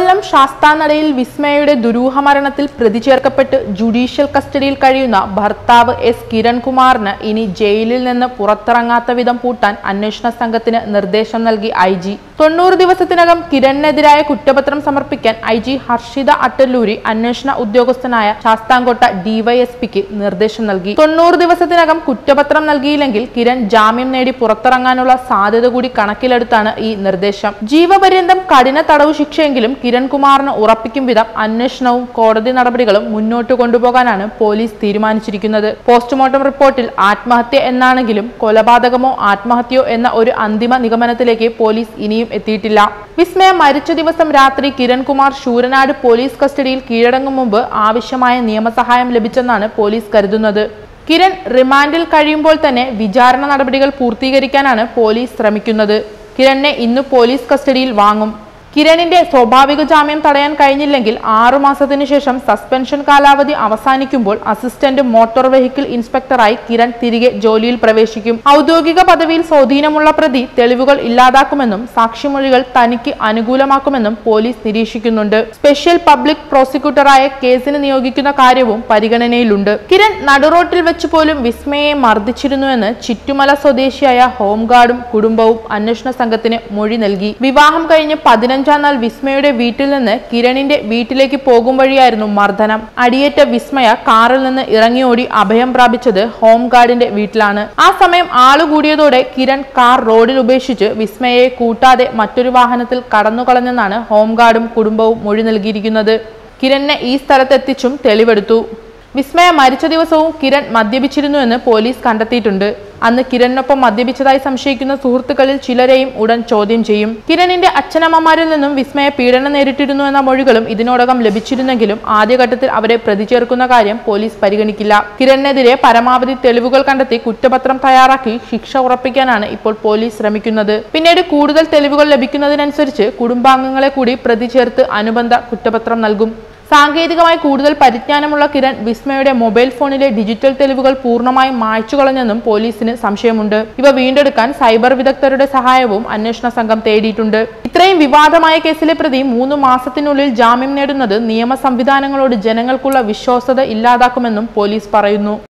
കൊല്ലം ശാസ്താനടയിൽ വിസ്മയയുടെ ദുരൂഹ മരണത്തിൽ പ്രതി ചേർക്കപ്പെട്ട് ജുഡീഷ്യൽ കസ്റ്റഡിയിൽ കഴിയുന്ന ഭർത്താവ് എസ് കിരൺകുമാറിന് ഇനി ജയിലിൽ നിന്ന് പുറത്തിറങ്ങാത്ത വിധം പൂട്ടാൻ അന്വേഷണ സംഘത്തിന് നിർദ്ദേശം നൽകി ഐ ജി തൊണ്ണൂറ് ദിവസത്തിനകം കിരണിനെതിരായ കുറ്റപത്രം സമർപ്പിക്കാൻ ഐ ജി ഹർഷിത അട്ടല്ലൂരി അന്വേഷണ ഉദ്യോഗസ്ഥനായ ശാസ്താംകോട്ട ഡിവൈഎസ്പിക്ക് നിർദ്ദേശം നൽകി തൊണ്ണൂറ് ദിവസത്തിനകം കുറ്റപത്രം നൽകിയില്ലെങ്കിൽ കിരൺ ജാമ്യം നേടി പുറത്തിറങ്ങാനുള്ള സാധ്യത കൂടി കണക്കിലെടുത്താണ് ഈ നിർദ്ദേശം ജീവപര്യന്തം കഠിന തടവ് ശിക്ഷയെങ്കിലും കിരൺകുമാറിന് ഉറപ്പിക്കും വിധം അന്വേഷണവും കോടതി നടപടികളും മുന്നോട്ട് കൊണ്ടുപോകാനാണ് പോലീസ് തീരുമാനിച്ചിരിക്കുന്നത് പോസ്റ്റ്മോർട്ടം റിപ്പോർട്ടിൽ ആത്മഹത്യ എന്നാണെങ്കിലും കൊലപാതകമോ ആത്മഹത്യയോ എന്ന ഒരു അന്തിമ നിഗമനത്തിലേക്ക് പോലീസ് ഇനിയും എത്തിയിട്ടില്ല വിസ്മയ മരിച്ച ദിവസം രാത്രി കിരൺകുമാർ ശൂരനാട് പോലീസ് കസ്റ്റഡിയിൽ കീഴടങ്ങും മുമ്പ് ആവശ്യമായ നിയമസഹായം ലഭിച്ചെന്നാണ് പോലീസ് കരുതുന്നത് കിരൺ റിമാൻഡിൽ കഴിയുമ്പോൾ തന്നെ വിചാരണ നടപടികൾ പൂർത്തീകരിക്കാനാണ് പോലീസ് ശ്രമിക്കുന്നത് കിരണിനെ ഇന്ന് പോലീസ് കസ്റ്റഡിയിൽ വാങ്ങും കിരണിന്റെ സ്വാഭാവിക ജാമ്യം തടയാൻ കഴിഞ്ഞില്ലെങ്കിൽ ആറു മാസത്തിനു ശേഷം സസ്പെൻഷൻ കാലാവധി അവസാനിക്കുമ്പോൾ അസിസ്റ്റന്റ് മോട്ടോർ വെഹിക്കിൾ ഇൻസ്പെക്ടറായി കിരൺ തിരികെ ജോലിയിൽ പ്രവേശിക്കും ഔദ്യോഗിക പദവിയിൽ സ്വാധീനമുള്ള പ്രതി തെളിവുകൾ ഇല്ലാതാക്കുമെന്നും സാക്ഷിമൊഴികൾ തനിക്ക് അനുകൂലമാക്കുമെന്നും പോലീസ് നിരീക്ഷിക്കുന്നുണ്ട് സ്പെഷ്യൽ പബ്ലിക് പ്രോസിക്യൂട്ടറായ കേസിന് നിയോഗിക്കുന്ന കാര്യവും പരിഗണനയിലുണ്ട് കിരൺ നടുറോട്ടിൽ വെച്ച് പോലും വിസ്മയെ മർദ്ദിച്ചിരുന്നുവെന്ന് ചിറ്റുമല സ്വദേശിയായ ഹോംഗാർഡും കുടുംബവും അന്വേഷണ സംഘത്തിന് മൊഴി നൽകി വിവാഹം കഴിഞ്ഞ് പതിനഞ്ചാം നാൾ വിസ്മയുടെ വീട്ടിൽ നിന്ന് കിരണിന്റെ വീട്ടിലേക്ക് പോകും വഴിയായിരുന്നു മർദ്ദനം അടിയേറ്റ വിസ്മയ കാറിൽ നിന്ന് ഇറങ്ങിയോടി അഭയം പ്രാപിച്ചത് ഹോംഗാർഡിന്റെ വീട്ടിലാണ് ആ സമയം ആളുകൂടിയതോടെ കിരൺ കാർ റോഡിൽ ഉപേക്ഷിച്ച് വിസ്മയെ കൂട്ടാതെ മറ്റൊരു വാഹനത്തിൽ കടന്നുകളഞ്ഞെന്നാണ് ഹോംഗാർഡും കുടുംബവും മൊഴി നൽകിയിരിക്കുന്നത് കിരണിനെ ഈ സ്ഥലത്തെത്തിച്ചും തെളിവെടുത്തു വിസ്മയ മരിച്ച ദിവസവും കിരൺ മദ്യപിച്ചിരുന്നുവെന്ന് പോലീസ് കണ്ടെത്തിയിട്ടുണ്ട് അന്ന് കിരണിനൊപ്പം മദ്യപിച്ചതായി സംശയിക്കുന്ന സുഹൃത്തുക്കളിൽ ചിലരെയും ഉടൻ ചോദ്യം ചെയ്യും കിരണിന്റെ അച്ഛനമ്മമാരിൽ നിന്നും വിസ്മയ പീഡനം നേരിട്ടിരുന്നു എന്ന മൊഴികളും ഇതിനോടകം ലഭിച്ചിരുന്നെങ്കിലും ആദ്യഘട്ടത്തിൽ അവരെ പ്രതി ചേർക്കുന്ന കാര്യം പോലീസ് പരിഗണിക്കില്ല കിരണിനെതിരെ പരമാവധി തെളിവുകൾ കണ്ടെത്തി കുറ്റപത്രം തയ്യാറാക്കി ശിക്ഷ ഉറപ്പിക്കാനാണ് ഇപ്പോൾ പോലീസ് ശ്രമിക്കുന്നത് പിന്നീട് കൂടുതൽ തെളിവുകൾ ലഭിക്കുന്നതിനനുസരിച്ച് കുടുംബാംഗങ്ങളെ കൂടി പ്രതി ചേർത്ത് അനുബന്ധ കുറ്റപത്രം നൽകും സാങ്കേതികമായി കൂടുതൽ പരിജ്ഞാനമുള്ള കിരൺ വിസ്മയുടെ മൊബൈൽ ഫോണിലെ ഡിജിറ്റൽ തെളിവുകൾ പൂർണ്ണമായും മായ്ച്ചു കളഞ്ഞെന്നും പോലീസിന് സംശയമുണ്ട് ഇവ വീണ്ടെടുക്കാൻ സൈബർ വിദഗ്ധരുടെ സഹായവും അന്വേഷണ സംഘം തേടിയിട്ടുണ്ട് ഇത്രയും വിവാദമായ കേസിലെ പ്രതി മൂന്ന് മാസത്തിനുള്ളിൽ ജാമ്യം നേടുന്നത് നിയമ സംവിധാനങ്ങളോട് ജനങ്ങൾക്കുള്ള വിശ്വാസത ഇല്ലാതാക്കുമെന്നും പോലീസ് പറയുന്നു